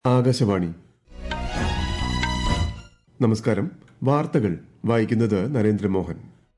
ആകാശവാണി നമസ്കാരം വാർത്തകൾ വായിക്കുന്നത് നരേന്ദ്രമോഹൻ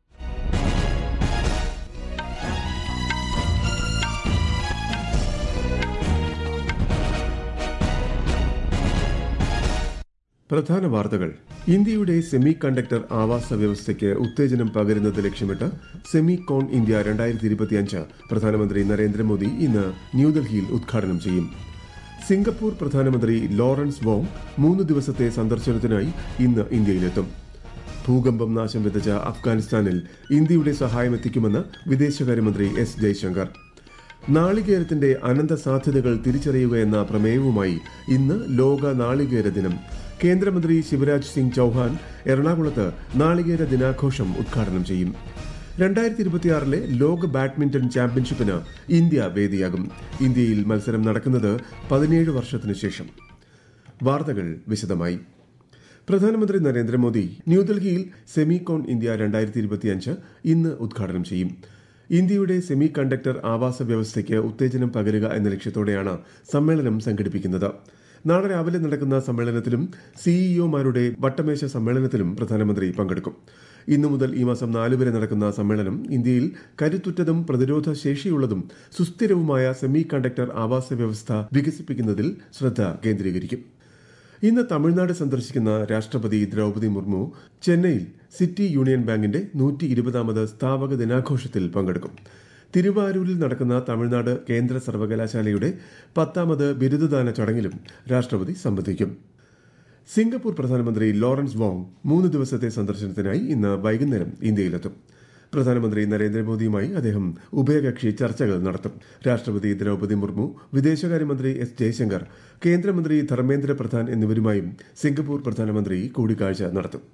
പ്രധാന വാർത്തകൾ ഇന്ത്യയുടെ സെമി കണ്ടക്ടർ ആവാസ വ്യവസ്ഥയ്ക്ക് ഉത്തേജനം പകരുന്നത് ലക്ഷ്യമിട്ട് സെമി കോൺ ഇന്ത്യ രണ്ടായിരത്തി ഇരുപത്തിയഞ്ച് പ്രധാനമന്ത്രി നരേന്ദ്രമോദി ഇന്ന് ന്യൂഡൽഹിയിൽ ഉദ്ഘാടനം ചെയ്യും സിംഗപ്പൂർ പ്രധാനമന്ത്രി ലോറൻസ് വോങ് മൂന്ന് ദിവസത്തെ സന്ദർശനത്തിനായി ഇന്ന് ഇന്ത്യയിലെത്തും ഭൂകമ്പം നാശം വിതച്ച അഫ്ഗാനിസ്ഥാനിൽ ഇന്ത്യയുടെ സഹായമെത്തിക്കുമെന്ന് വിദേശകാര്യമന്ത്രി എസ് ജയശങ്കർ നാളികേരത്തിന്റെ അനന്ത സാധ്യതകൾ തിരിച്ചറിയുകയെന്ന പ്രമേയവുമായി ഇന്ന് ലോക നാളികേര ദിനം കേന്ദ്രമന്ത്രി ശിവരാജ് സിംഗ് ചൌഹാൻ എറണാകുളത്ത് നാളികേര ദിനാഘോഷം ഉദ്ഘാടനം ചെയ്യും രണ്ടായിരത്തി ഇരുപത്തിയാറിലെ ലോക ബാഡ്മിന്റൺ ചാമ്പ്യൻഷിപ്പിന് ഇന്ത്യ വേദിയാകും ഇന്ത്യയിൽ മത്സരം നടക്കുന്നത് പതിനേഴ് വർഷത്തിനു ശേഷം വാർത്തകൾ വിശദമായി പ്രധാനമന്ത്രി നരേന്ദ്രമോദി ന്യൂഡൽഹിയിൽ സെമികോൺ ഇന്ത്യ രണ്ടായിരത്തി ഇരുപത്തിയഞ്ച് ഇന്ന് ഉദ്ഘാടനം ചെയ്യും ഇന്ത്യയുടെ സെമി കണ്ടക്ടർ ആവാസ വ്യവസ്ഥയ്ക്ക് ഉത്തേജനം പകരുക എന്ന ലക്ഷ്യത്തോടെയാണ് സമ്മേളനം സംഘടിപ്പിക്കുന്നത് നാളെ രാവിലെ നടക്കുന്ന സമ്മേളനത്തിലും സിഇഒമാരുടെ വട്ടമേശ സമ്മേളനത്തിലും പ്രധാനമന്ത്രി പങ്കെടുക്കും ഇന്നു മുതൽ ഈ മാസം നാല് വരെ നടക്കുന്ന സമ്മേളനം ഇന്ത്യയിൽ കരുത്തുറ്റതും പ്രതിരോധ ശേഷിയുള്ളതും സുസ്ഥിരവുമായ സെമി കണ്ടക്ടർ ആവാസ വ്യവസ്ഥ വികസിപ്പിക്കുന്നതിൽ ശ്രദ്ധ കേന്ദ്രീകരിക്കും ഇന്ന് തമിഴ്നാട് സന്ദർശിക്കുന്ന രാഷ്ട്രപതി ദ്രൗപദി മുർമു ചെന്നൈയിൽ സിറ്റി യൂണിയൻ ബാങ്കിന്റെ നൂറ്റി ഇരുപതാമത് സ്ഥാപക ദിനാഘോഷത്തിൽ പങ്കെടുക്കും തിരുവാരൂരിൽ നടക്കുന്ന തമിഴ്നാട് കേന്ദ്ര സർവകലാശാലയുടെ പത്താമത് ബിരുദദാന ചടങ്ങിലും രാഷ്ട്രപതി സംബന്ധിക്കും സിംഗപ്പൂർ പ്രധാനമന്ത്രി ലോറൻസ് വോങ് മൂന്ന് ദിവസത്തെ സന്ദർശനത്തിനായി ഇന്ന് വൈകുന്നേരം ഇന്ത്യയിലെത്തും പ്രധാനമന്ത്രി നരേന്ദ്രമോദിയുമായി അദ്ദേഹം ഉഭയകക്ഷി ചർച്ചകൾ നടത്തും രാഷ്ട്രപതി ദ്രൌപദി മുർമു വിദേശകാര്യമന്ത്രി എസ് ജയശങ്കർ കേന്ദ്രമന്ത്രി ധർമ്മേന്ദ്ര പ്രധാൻ എന്നിവരുമായും സിംഗപ്പൂർ പ്രധാനമന്ത്രി കൂടിക്കാഴ്ച നടത്തും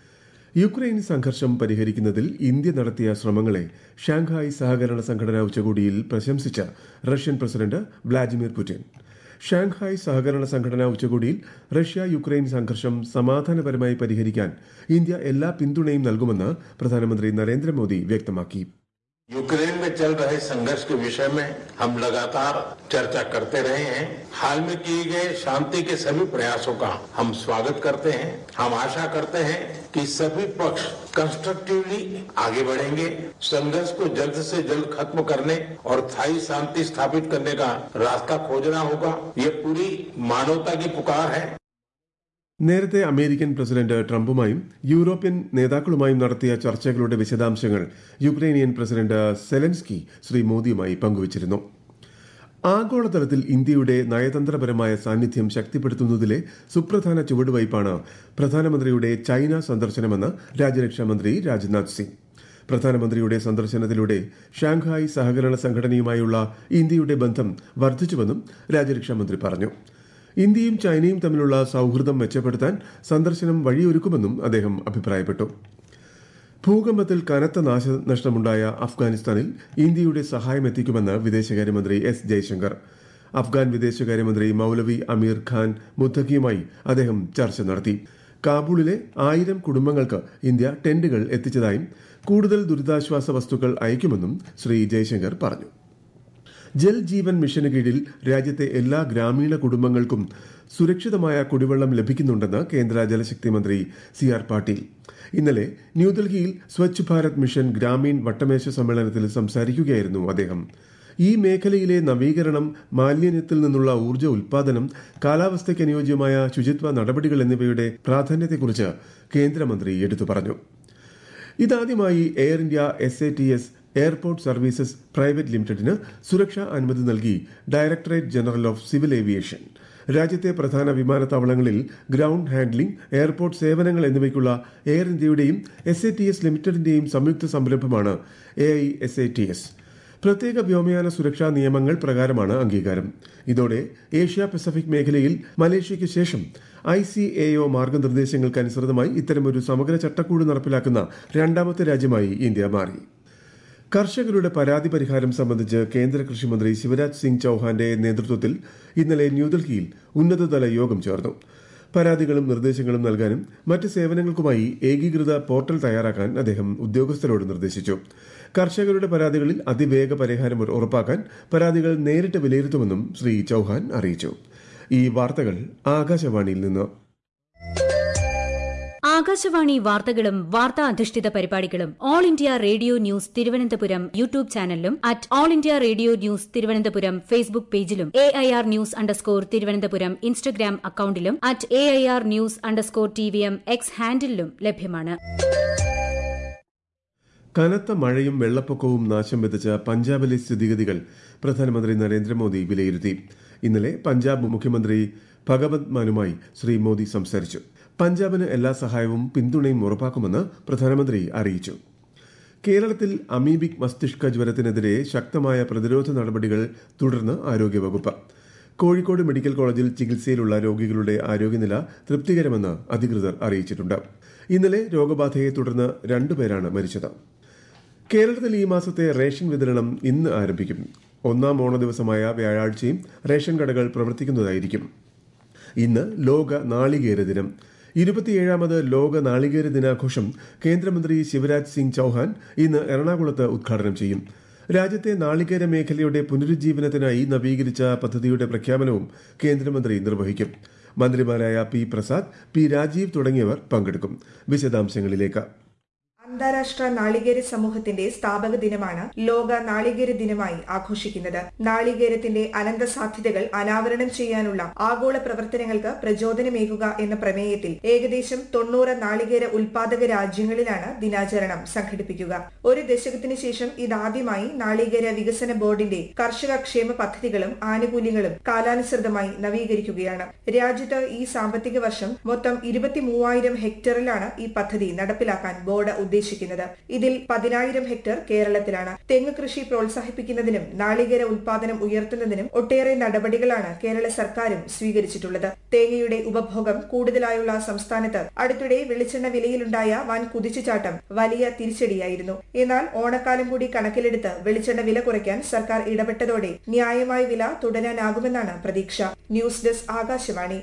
യുക്രൈൻ സംഘർഷം പരിഹരിക്കുന്നതിൽ ഇന്ത്യ നടത്തിയ ശ്രമങ്ങളെ ഷാങ്ഹായ് സഹകരണ സംഘടനാ ഉച്ചകോടിയിൽ പ്രശംസിച്ച Russian president Vladimir Putin Shanghai സഹകരണ സംഘടനാ ഉച്ചകോടിയിൽ റഷ്യ യുക്രൈൻ സംഘർഷം സമാധാനപരമായി പരിഹരിക്കാൻ ഇന്ത്യ എല്ലാ പിന്തുണയും നൽകുമെന്ന് പ്രധാനമന്ത്രി നരേന്ദ്രമോദി വ്യക്തമാക്കി यूक्रेन में चल रहे संघर्ष के विषय में हम लगातार चर्चा करते रहे हैं हाल में किए गए शांति के सभी प्रयासों का हम स्वागत करते हैं हम आशा करते हैं कि सभी पक्ष कंस्ट्रक्टिवली आगे बढ़ेंगे संघर्ष को जल्द से जल्द खत्म करने और स्थायी शांति स्थापित करने का रास्ता खोजना होगा ये पूरी मानवता की पुकार है നേരത്തെ അമേരിക്കൻ പ്രസിഡന്റ് ട്രംപുമായും യൂറോപ്യൻ നേതാക്കളുമായും നടത്തിയ ചർച്ചകളുടെ വിശദാംശങ്ങൾ യുക്രൈനിയൻ പ്രസിഡന്റ് സെലൻസ്കി ശ്രീ മോദിയുമായി പങ്കുവച്ചിരുന്നു ആഗോളതലത്തിൽ ഇന്ത്യയുടെ നയതന്ത്രപരമായ സാന്നിധ്യം ശക്തിപ്പെടുത്തുന്നതിലെ സുപ്രധാന ചുവടുവയ്പാണ് പ്രധാനമന്ത്രിയുടെ ചൈന സന്ദർശനമെന്ന് രാജ്യരക്ഷാമന്ത്രി രാജ്നാഥ് സിംഗ് പ്രധാനമന്ത്രിയുടെ സന്ദർശനത്തിലൂടെ ഷാങ്ഹായ് സഹകരണ സംഘടനയുമായുള്ള ഇന്ത്യയുടെ ബന്ധം വർദ്ധിച്ചുവെന്നും രാജ്യരക്ഷാമന്ത്രി പറഞ്ഞു ഇന്ത്യയും ചൈനയും തമ്മിലുള്ള സൌഹൃദം മെച്ചപ്പെടുത്താൻ സന്ദർശനം വഴിയൊരുക്കുമെന്നും അദ്ദേഹം അഭിപ്രായപ്പെട്ടു ഭൂകമ്പത്തിൽ കനത്ത നാശനഷ്ടമുണ്ടായ അഫ്ഗാനിസ്ഥാനിൽ ഇന്ത്യയുടെ സഹായം എത്തിക്കുമെന്ന് വിദേശകാര്യമന്ത്രി എസ് ജയശങ്കർ അഫ്ഗാൻ വിദേശകാര്യമന്ത്രി മൌലവി അമീർ ഖാൻ മുത്തഖിയുമായി അദ്ദേഹം ചർച്ച നടത്തി കാബൂളിലെ ആയിരം കുടുംബങ്ങൾക്ക് ഇന്ത്യ ടെന്റുകൾ എത്തിച്ചതായും കൂടുതൽ ദുരിതാശ്വാസ വസ്തുക്കൾ അയക്കുമെന്നും ശ്രീ ജയശങ്കർ പറഞ്ഞു ജൽ ജീവൻ മിഷന് കീഴിൽ രാജ്യത്തെ എല്ലാ ഗ്രാമീണ കുടുംബങ്ങൾക്കും സുരക്ഷിതമായ കുടിവെള്ളം ലഭിക്കുന്നുണ്ടെന്ന് കേന്ദ്ര ജലശക്തി മന്ത്രി സി ആർ പാട്ടീൽ ഇന്നലെ ന്യൂഡൽഹിയിൽ സ്വച്ഛ് ഭാരത് മിഷൻ ഗ്രാമീൺ വട്ടമേശ സമ്മേളനത്തിൽ സംസാരിക്കുകയായിരുന്നു അദ്ദേഹം ഈ മേഖലയിലെ നവീകരണം മാലിന്യത്തിൽ നിന്നുള്ള ഊർജ്ജ ഉൽപാദനം കാലാവസ്ഥയ്ക്ക് അനുയോജ്യമായ ശുചിത്വ നടപടികൾ എന്നിവയുടെ പ്രാധാന്യത്തെക്കുറിച്ച് കേന്ദ്രമന്ത്രി എടുത്തു പറഞ്ഞു ഇതാദ്യമായി Air India S A T S airport services private ലിമിറ്റഡിന് സുരക്ഷാ അനുമതി നൽകി directorate general of civil aviation രാജ്യത്തെ പ്രധാന വിമാനത്താവളങ്ങളിൽ ഗ്രൌണ്ട് ഹാൻഡ്ലിംഗ് എയർപോർട്ട് സേവനങ്ങൾ എന്നിവയ്ക്കുള്ള എയർ ഇന്ത്യയുടെയും എസ് എ ടി എസ് ലിമിറ്റഡിന്റെയും സംയുക്ത സംരംഭമാണ് A I S A T S പ്രത്യേക വ്യോമയാന സുരക്ഷാ നിയമങ്ങൾ പ്രകാരമാണ് അംഗീകാരം ഇതോടെ ഏഷ്യ പസഫിക് മേഖലയിൽ മലേഷ്യയ്ക്ക് ശേഷം ഐ സി എ ഒ മാർഗനിർദ്ദേശങ്ങൾക്കനുസൃതമായി ഇത്തരമൊരു സമഗ്ര ചട്ടക്കൂട് നടപ്പിലാക്കുന്ന രണ്ടാമത്തെ രാജ്യമായി ഇന്ത്യ മാറി കർഷകരുടെ പരാതി പരിഹാരം സംബന്ധിച്ച് കേന്ദ്ര കൃഷിമന്ത്രി ശിവരാജ് സിംഗ് ചൌഹാന്റെ നേതൃത്വത്തിൽ ഇന്നലെ ന്യൂഡൽഹിയിൽ ഉന്നതതല യോഗം ചേർന്നു പരാതികളും നിർദ്ദേശങ്ങളും നൽകാനും മറ്റ് സേവനങ്ങൾക്കുമായി ഏകീകൃത പോർട്ടൽ തയ്യാറാക്കാൻ അദ്ദേഹം ഉദ്യോഗസ്ഥരോട് നിർദ്ദേശിച്ചു കർഷകരുടെ പരാതികളിൽ അതിവേഗ പരിഹാരം ഉറപ്പാക്കാൻ പരാതികൾ നേരിട്ട് വിലയിരുത്തുമെന്നും ശ്രീ ചൌഹാൻ അറിയിച്ചു ഈ വാർത്തകൾ ആകാശവാണിയിൽ നിന്ന് ആകാശവാണി വാർത്തകളും വാർത്താ അധിഷ്ഠിത പരിപാടികളും All India Radio news Thiruvananthapuram YouTube ചാനലിലും at All India Radio news Thiruvananthapuram Facebook പേജിലും A I R news underscore Thiruvananthapuram Instagram അക്കൌണ്ടിലും at A I R news underscore T V M X ഹാൻഡിലും ലഭ്യമാണ് കനത്ത മഴയും വെള്ളപ്പൊക്കവും നാശം വിതച്ച പഞ്ചാബിലെ സ്ഥിതിഗതികൾ പ്രധാനമന്ത്രി നരേന്ദ്രമോദി വിലയിരുത്തി ഇന്നലെ പഞ്ചാബ് മുഖ്യമന്ത്രി ഭഗവത് മാനുമായി ശ്രീ മോദി സംസാരിച്ചു പഞ്ചാബിന് എല്ലാ സഹായവും പിന്തുണയും ഉറപ്പാക്കുമെന്ന് പ്രധാനമന്ത്രി അറിയിച്ചു കേരളത്തിൽ അമീബിക് മസ്തിഷ്ക ജ്വരത്തിനെതിരെ ശക്തമായ പ്രതിരോധ നടപടികൾ തുടർന്ന് ആരോഗ്യവകുപ്പ് കോഴിക്കോട് മെഡിക്കൽ കോളേജിൽ ചികിത്സയിലുള്ള രോഗികളുടെ ആരോഗ്യനില തൃപ്തികരമെന്ന് അധികൃതർ അറിയിച്ചിട്ടുണ്ട് ഇന്നലെ രോഗബാധയെ തുടർന്ന് രണ്ടുപേരാണ് മരിച്ചത് കേരളത്തിൽ ഈ മാസത്തെ റേഷൻ വിതരണം ഇന്ന് ആരംഭിക്കും ഒന്നാം ഓണ ദിവസമായ വ്യാഴാഴ്ചയും റേഷൻ കടകൾ പ്രവർത്തിക്കുന്നതായിരിക്കും ഇന്ന് ലോക നാളികേര ദിനം ഇരുപത്തിയേഴാമത് ലോക നാളികേര ദിനാഘോഷം കേന്ദ്രമന്ത്രി ശിവരാജ് സിംഗ് ചൌഹാൻ ഇന്ന് എറണാകുളത്ത് ഉദ്ഘാടനം ചെയ്യും രാജ്യത്തെ നാളികേര മേഖലയുടെ പുനരുജ്ജീവനത്തിനായി നവീകരിച്ച പദ്ധതിയുടെ പ്രഖ്യാപനവും കേന്ദ്രമന്ത്രി നിർവഹിക്കും മന്ത്രിമാരായ പി പ്രസാദ് പി രാജീവ് തുടങ്ങിയവർ പങ്കെടുക്കും വിശദാംശങ്ങളിലേക്ക് അന്താരാഷ്ട്ര നാളികേര സമൂഹത്തിന്റെ സ്ഥാപക ദിനമാണ് ലോക നാളികേര ദിനമായി ആഘോഷിക്കുന്നത് നാളികേരത്തിന്റെ അനന്ത സാധ്യതകൾ അനാവരണം ചെയ്യാനുള്ള ആഗോള പ്രവർത്തനങ്ങൾക്ക് പ്രചോദനമേകുക എന്ന പ്രമേയത്തിൽ ഏകദേശം തൊണ്ണൂറ് നാളികേര ഉൽപാദക രാജ്യങ്ങളിലാണ് ദിനാചരണം സംഘടിപ്പിക്കുക ഒരു ദശകത്തിന് ശേഷം ഇതാദ്യമായി നാളികേര വികസന ബോർഡിന്റെ കർഷക ക്ഷേമ പദ്ധതികളും ആനുകൂല്യങ്ങളും കാലാനുസൃതമായി നവീകരിക്കുകയാണ് രാജ്യത്ത് ഈ സാമ്പത്തിക വർഷം മൊത്തം ഇരുപത്തി മൂവായിരം ഹെക്ടറിലാണ് ഈ പദ്ധതി നടപ്പിലാക്കാൻ ബോർഡ് ഉദ്ദേശിക്കുന്നത് ഇതിൽ പതിനായിരം ഹെക്ടർ കേരളത്തിലാണ് തെങ്ങ് കൃഷി പ്രോത്സാഹിപ്പിക്കുന്നതിനും നാളികേര ഉൽപാദനം ഉയർത്തുന്നതിനും ഒട്ടേറെ നടപടികളാണ് കേരള സർക്കാരും സ്വീകരിച്ചിട്ടുള്ളത് തേങ്ങയുടെ ഉപഭോഗം കൂടുതലായുള്ള സംസ്ഥാനത്ത് അടുത്തിടെ വെളിച്ചെണ്ണ വിലയിലുണ്ടായ വൻ കുതിച്ചുചാട്ടം വലിയ തിരിച്ചടിയായിരുന്നു എന്നാൽ ഓണക്കാലം കൂടി കണക്കിലെടുത്ത് വെളിച്ചെണ്ണ വില കുറയ്ക്കാൻ സർക്കാർ ഇടപെട്ടതോടെ ന്യായമായ വില തുടരാനാകുമെന്നാണ് പ്രതീക്ഷ ന്യൂസ് ഡെസ്ക് ആകാശവാണി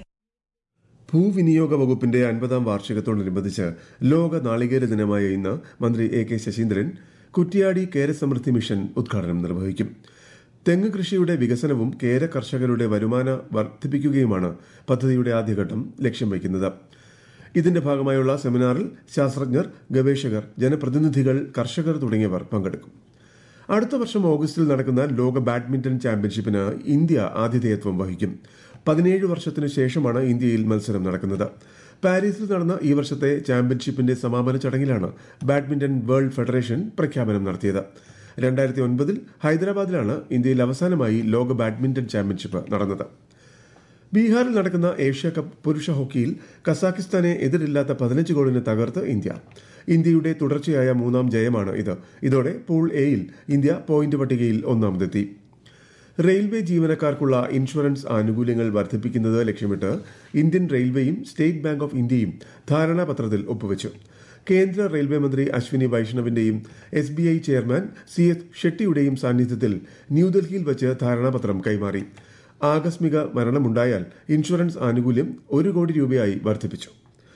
ഭൂവിനിയോഗ വകുപ്പിന്റെ അൻപതാം വാർഷികത്തോടനുബന്ധിച്ച് ലോക നാളികേര ദിനമായ ഇന്ന് മന്ത്രി A K Saseendran Kuttiady Kerasamrudhi mission ഉദ്ഘാടനം നിർവഹിക്കും തെങ്ങ് കൃഷിയുടെ വികസനവും കേര കർഷകരുടെ വരുമാന വർദ്ധിപ്പിക്കുകയുമാണ് പദ്ധതിയുടെ ആദ്യഘട്ടം ലക്ഷ്യം വയ്ക്കുന്നത് ഇതിന്റെ ഭാഗമായുള്ള സെമിനാറിൽ ശാസ്ത്രജ്ഞർ ഗവേഷകർ ജനപ്രതിനിധികൾ കർഷകർ തുടങ്ങിയവർ പങ്കെടുക്കും അടുത്ത വർഷം ഓഗസ്റ്റിൽ നടക്കുന്ന ലോക ബാഡ്മിന്റൺ ചാമ്പ്യൻഷിപ്പിന് ഇന്ത്യ ആതിഥേയത്വം വഹിക്കും പതിനേഴ് വർഷത്തിനു ശേഷമാണ് ഇന്ത്യയിൽ മത്സരം നടക്കുന്നത് പാരീസിൽ നടന്ന ഈ വർഷത്തെ ചാമ്പ്യൻഷിപ്പിന്റെ സമാപന ചടങ്ങിലാണ് ബാഡ്മിന്റൺ വേൾഡ് ഫെഡറേഷൻ പ്രഖ്യാപനം നടത്തിയത് രണ്ടായിരത്തി ഒൻപതിൽ ഹൈദരാബാദിലാണ് ഇന്ത്യയിൽ അവസാനമായി ലോക ബാഡ്മിന്റൺ ചാമ്പ്യൻഷിപ്പ് നടന്നത് ബീഹാറിൽ നടക്കുന്ന ഏഷ്യ കപ്പ് പുരുഷ ഹോക്കിയിൽ കസാഖിസ്ഥാനെ എതിരില്ലാത്ത പതിനഞ്ച് ഗോളിന് തകർത്ത് ഇന്ത്യ ഇന്ത്യയുടെ തുടർച്ചയായ മൂന്നാം ജയമാണ് ഇത് ഇതോടെ പൂൾ എയിൽ ഇന്ത്യ പോയിന്റ് പട്ടികയിൽ ഒന്നാമതെത്തി റെയിൽവേ ജീവനക്കാർക്കുള്ള ഇൻഷുറൻസ് ആനുകൂല്യങ്ങൾ വർദ്ധിപ്പിക്കുന്നത് ലക്ഷ്യമിട്ട് ഇന്ത്യൻ റെയിൽവേയും സ്റ്റേറ്റ് ബാങ്ക് ഓഫ് ഇന്ത്യയും ധാരണാപത്രത്തിൽ ഒപ്പുവച്ചു കേന്ദ്ര റെയിൽവേ മന്ത്രി അശ്വിനി വൈഷ്ണവിന്റെയും S B I chairman C S ഷെട്ടിയുടെയും സാന്നിധ്യത്തിൽ ന്യൂഡൽഹിയിൽ വച്ച് ധാരണാപത്രം കൈമാറി ആകസ്മിക മരണമുണ്ടായാൽ ഇൻഷുറൻസ് ആനുകൂല്യം ഒരു കോടി രൂപയായി വർദ്ധിപ്പിച്ചു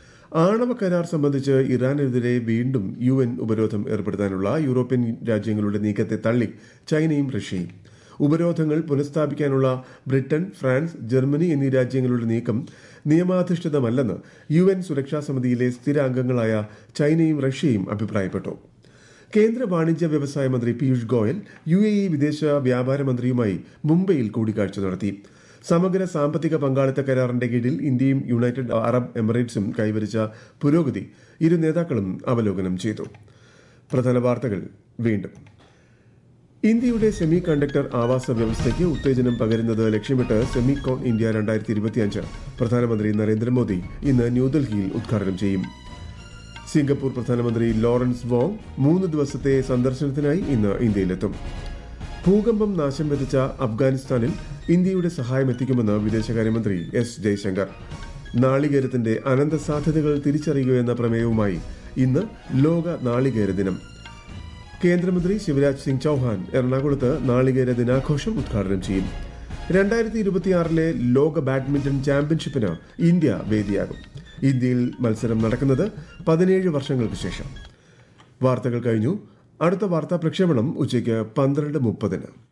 ആണവ കരാർ സംബന്ധിച്ച് ഇറാനെതിരെ വീണ്ടും യു എൻ ഉപരോധം ഏർപ്പെടുത്താനുള്ള യൂറോപ്യൻ രാജ്യങ്ങളുടെ നീക്കത്തെ തള്ളി ചൈനയും റഷ്യയും ഉപരോധങ്ങൾ പുനഃസ്ഥാപിക്കാനുള്ള ബ്രിട്ടൻ ഫ്രാൻസ് ജർമ്മനി എന്നീ രാജ്യങ്ങളുടെ നീക്കം നിയമാധിഷ്ഠിതമല്ലെന്ന് യു എൻ സുരക്ഷാ സമിതിയിലെ സ്ഥിരാംഗങ്ങളായ ചൈനയും റഷ്യയും അഭിപ്രായപ്പെട്ടു കേന്ദ്ര വാണിജ്യ വ്യവസായ മന്ത്രി Piyush Goyal U A E വിദേശ വ്യാപാര മന്ത്രിയുമായി മുംബൈയിൽ കൂടിക്കാഴ്ച നടത്തി സമഗ്ര സാമ്പത്തിക പങ്കാളിത്ത കരാറിന്റെ കീഴിൽ ഇന്ത്യയും യുണൈറ്റഡ് അറബ് എമിറേറ്റ്സും കൈവരിച്ച പുരോഗതി ഇരു നേതാക്കളും അവലോകനം ചെയ്തു പ്രധാന വാർത്തകൾ വീണ്ടും ഇന്ത്യയുടെ സെമി കണ്ടക്ടർ ആവാസ വ്യവസ്ഥയ്ക്ക് ഉത്തേജനം പകരുന്നത് ലക്ഷ്യമിട്ട് സെമികോൺ ഇന്ത്യ രണ്ടായിരത്തി ഇരുപത്തിയഞ്ച് പ്രധാനമന്ത്രി നരേന്ദ്രമോദി ഇന്ന് ന്യൂഡൽഹിയിൽ ഉദ്ഘാടനം ചെയ്യും സിംഗപ്പൂർ പ്രധാനമന്ത്രി ലോറൻസ് വോങ് മൂന്ന് ദിവസത്തെ സന്ദർശനത്തിനായി ഇന്ന് ഇന്ത്യയിലെത്തും ഭൂകമ്പം നാശം വിതച്ച അഫ്ഗാനിസ്ഥാനിൽ ഇന്ത്യയുടെ സഹായം എത്തിക്കുമെന്ന് വിദേശകാര്യമന്ത്രി എസ് ജയശങ്കർ നാളികേരത്തിന്റെ അനന്ത സാധ്യതകൾ തിരിച്ചറിയുകയെന്ന പ്രമേയവുമായി ഇന്ന് ലോക നാളികേര ദിനം കേന്ദ്രമന്ത്രി ശിവരാജ് സിംഗ് ചൌഹാൻ എറണാകുളത്ത് നാളികേര ദിനാഘോഷം ഉദ്ഘാടനം ചെയ്യും രണ്ടായിരത്തി ഇരുപത്തിയാറിലെ ലോക ബാഡ്മിന്റൺ ചാമ്പ്യൻഷിപ്പിന് ഇന്ത്യ വേദിയാകും ഇന്ത്യയിൽ മത്സരം നടക്കുന്നത് പതിനേഴ് വർഷങ്ങൾക്ക് ശേഷം വാർത്തകൾ കഴിഞ്ഞു അടുത്ത വാർത്താ പ്രക്ഷേപണം ഉച്ചയ്ക്ക് പന്ത്രണ്ട് മുപ്പതിന്